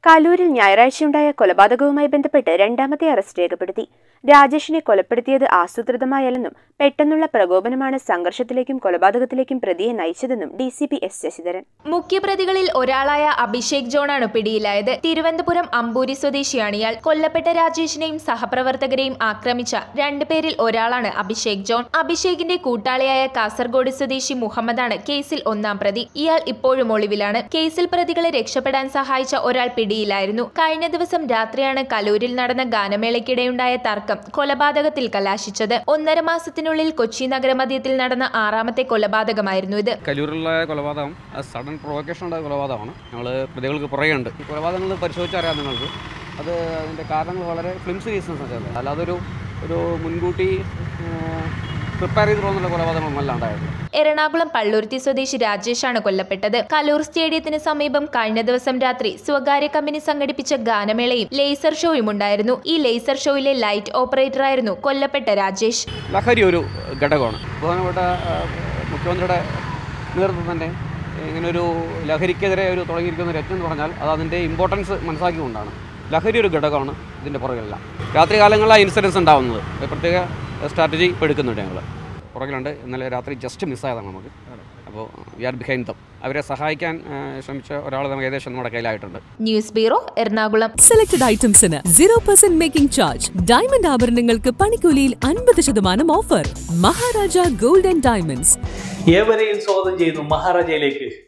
കലൂരിൽ ഞായറാഴ്ചയുണ്ടായ കൊലപാതകവുമായി ബന്ധപ്പെട്ട് രണ്ടാമത്തെ അറസ്റ്റ് രേഖപ്പെടുത്തി രാജേഷിനെ കൊലപ്പെടുത്തിയത് ആസൂത്രിതമായല്ലെന്നും പെട്ടെന്നുള്ള പ്രകോപനമാണ് സംഘർഷത്തിലേക്കും കൊലപാതകത്തിലേക്കും പ്രതിയെ നയിച്ചതെന്നും D C P S Sasidharan മുഖ്യപ്രതികളിൽ ഒരാളായ അഭിഷേക് ജോണാണ് പിടിയിലായത് തിരുവനന്തപുരം അമ്പൂരി സ്വദേശിയാണ് ഇയാൾ കൊല്ലപ്പെട്ട രാജേഷിനെയും സഹപ്രവർത്തകരെയും ആക്രമിച്ച രണ്ടുപേരിൽ ഒരാളാണ് അഭിഷേക് ജോൺ അഭിഷേകിന്റെ കൂട്ടാളിയായ കാസർഗോഡ് സ്വദേശി മുഹമ്മദാണ് കേസിൽ ഒന്നാം പ്രതി ഇയാൾ ഇപ്പോഴും ഒളിവിലാണ് കേസിൽ പ്രതികളെ രക്ഷപ്പെടാൻ സഹായിച്ച ഒരാൾ പിടിയിലായിരുന്നു കഴിഞ്ഞ ദിവസം രാത്രിയാണ് കലൂരിൽ നടന്ന ഗാനമേളയ്ക്കിടെയുണ്ടായ തർക്കം കൊലപാതകത്തിൽ കലാശിച്ചത് ഒന്നര മാസത്തിനുള്ളിൽ കൊച്ചി നഗരമധ്യത്തിൽ നടന്ന ആറാമത്തെ കൊലപാതകമായിരുന്നു ഇത് കലൂരിലുള്ള കൊലപാതകം അത് സഡൻ പ്രൊവക്കേഷൻ ഉണ്ടായ കൊലപാതകമാണ് ഞങ്ങൾ പ്രതികൾക്ക് പുറകെയുണ്ട് ഈ കൊലപാതകങ്ങൾ പരിശോധിച്ചറിയാം നിങ്ങൾക്ക് അത് അതിൻ്റെ കാരണങ്ങൾ വളരെ ഫ്ലിംസ് റീസൺസ് വെച്ചാൽ അല്ലാതെ ഒരു ഒരു മുൻകൂട്ടി പ്രിപ്പയർ ചെയ്ത് പോകുന്നുള്ള കൊലപാതകമല്ല ഉണ്ടായത് എറണാകുളം പള്ളുരുത്തി സ്വദേശി രാജേഷാണ് കൊല്ലപ്പെട്ടത് കലൂർ സ്റ്റേഡിയത്തിന് സമീപം കഴിഞ്ഞ ദിവസം രാത്രി സ്വകാര്യ കമ്പനി സംഘടിപ്പിച്ച ഗാനമേളയും ലേസർ ഷോയും ഉണ്ടായിരുന്നു ഈ ലേസർ ഷോയിലെ ലൈറ്റ് ഓപ്പറേറ്ററായിരുന്നു കൊല്ലപ്പെട്ട രാജേഷ് ലഹരി ഒരു ഘടകമാണ് പ്രധാനപ്പെട്ട ആ, മുഖ്യമന്ത്രിയുടെ നേതൃത്വം തന്നെ ഇങ്ങനൊരു ലഹരിക്കെതിരെ ഒരു തുടങ്ങിയിരിക്കുന്ന ഒരു യജ്ഞം എന്ന് പറഞ്ഞാൽ അത് അതിൻ്റെ ഇമ്പോർട്ടൻസ് മനസ്സിലാക്കിക്കൊണ്ടാണ് ലഹരി ഒരു ഘടകമാണ് ഇതിൻ്റെ പുറകിലെല്ലാം രാത്രി കാലങ്ങളിലാണ് ഇൻസിഡൻസ് ഉണ്ടാകുന്നത് ഒരു പ്രത്യേക സ്ട്രാറ്റജി ഇപ്പോൾ എടുക്കുന്നുണ്ട് ഞങ്ങൾ പുറകിലുണ്ട് ഇന്നലെ രാത്രി ജസ്റ്റ് മിസ്സായതാണ് നമുക്ക് അപ്പോൾ വി ആർ ബിഹൈൻഡ് ദം അവരെ സഹായിക്കാൻ ആ, ശ്രമിച്ച ഒരാൾ നമുക്ക് ഏകദേശം നമ്മുടെ കയ്യിലായിട്ടുണ്ട് ന്യൂസ് ബ്യൂറോ എറണാകുളം സെലക്ടഡ് ഐറ്റംസിന് zero percent making charge diamond ആഭരണങ്ങൾക്ക് പണിക്കൂലിയിൽ അൻപത് ശതമാനം offer Maharaja gold and diamonds ഏവരെയും സ്വാഗതം ചെയ്യുന്നു മഹാരാജയിലേക്ക്